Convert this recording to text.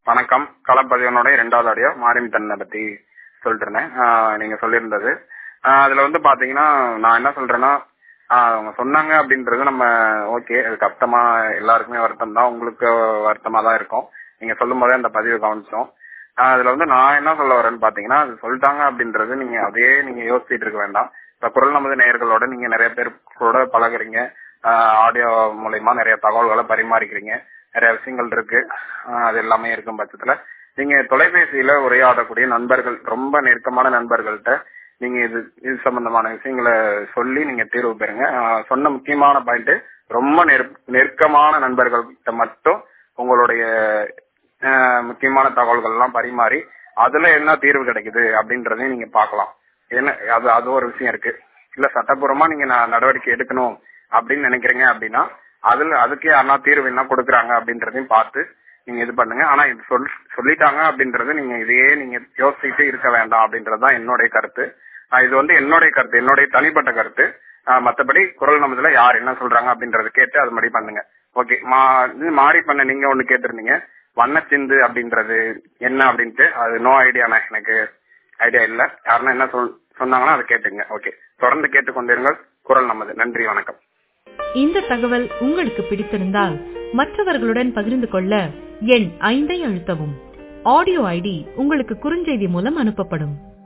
வணக்கம் களப்பதிவனோட இரண்டாவது ஆடியோ மாரின் தன்னை பத்தி சொல்லிட்டு இருந்தேன் ஆஹ் நீங்க சொல்லியிருந்தது ஆஹ் அதுல வந்து பாத்தீங்கன்னா நான் என்ன சொல்றேன்னா ஆஹ் அவங்க சொன்னாங்க அப்படின்றது நம்ம ஓகே அது கஷ்டமா எல்லாருக்குமே வருத்தம் தான் உங்களுக்கு வருத்தமா தான் இருக்கும் நீங்க சொல்லும் போதே அந்த பதிவு கவனிச்சோம் ஆஹ் அதுல வந்து நான் என்ன சொல்ல வரேன்னு பாத்தீங்கன்னா அது சொல்லிட்டாங்க அப்படின்றது நீங்க அதையே நீங்க யோசிச்சுட்டு இருக்க வேண்டாம் இப்ப குரல் நமது நேயர்களோட நீங்க நிறைய பேர் கூட பழகுறீங்க ஆடியோ மூலயமா நிறைய தகவல்களை பரிமாறிக்கிறீங்க நிறைய விஷயங்கள் இருக்கு ஆஹ் அது எல்லாமே இருக்கும் பட்சத்துல நீங்க தொலைபேசியில உரையாடக்கூடிய நண்பர்கள் ரொம்ப நெருக்கமான நண்பர்கள்ட்ட நீங்க இது இது சம்பந்தமான விஷயங்களை சொல்லி நீங்க தீர்வு பெறுங்க ஆஹ் சொன்ன முக்கியமான பாயிண்ட் ரொம்ப நெருக்- நெருக்கமான நண்பர்கள்கிட்ட மட்டும் உங்களுடைய ஆஹ் முக்கியமான தகவல்கள் எல்லாம் பரிமாறி அதுல என்ன தீர்வு கிடைக்குது அப்படின்றதையும் நீங்க பார்க்கலாம் என்ன அது அது ஒரு விஷயம் இருக்கு இல்ல சட்டப்பூர்வமா நீங்க ந- நடவடிக்கை எடுக்கணும் அப்படின்னு நினைக்கிறீங்க அப்படின்னா அதுல அதுக்கே அண்ணா தீர்வு என்ன கொடுக்குறாங்க அப்படின்றதையும் பார்த்து நீங்க இது பண்ணுங்க ஆனா இது சொல் சொல்லிட்டாங்க அப்படின்றது நீங்க இதையே நீங்க யோசிச்சுட்டு இருக்க வேண்டாம் அப்படின்றதுதான் என்னுடைய கருத்து ஆஹ் இது வந்து என்னுடைய கருத்து என்னுடைய தனிப்பட்ட கருத்து ஆஹ் மத்தபடி குரல் நமதுல யார் என்ன சொல்றாங்க அப்படின்றத கேட்டு அது மாதிரி பண்ணுங்க ஓகே மா இது மாறி பண்ண நீங்க ஒண்ணு கேட்டிருந்தீங்க வண்ணச்சிந்து அப்படின்றது என்ன அப்படின்ட்டு அது நோ ஐடியாண்ணா எனக்கு ஐடியா இல்ல யாருன்னா என்ன சொல் சொன்னாங்கன்னா அதை கேட்டுங்க ஓகே தொடர்ந்து கேட்டுக்கொண்டிருங்கள் குரல் நமது நன்றி வணக்கம் இந்த தகவல் உங்களுக்கு பிடித்திருந்தால் மற்றவர்களுடன் பகிர்ந்து கொள்ள எண் ஐந்தை அழுத்தவும் ஆடியோ ஐடி உங்களுக்கு குறுஞ்செய்தி மூலம் அனுப்பப்படும்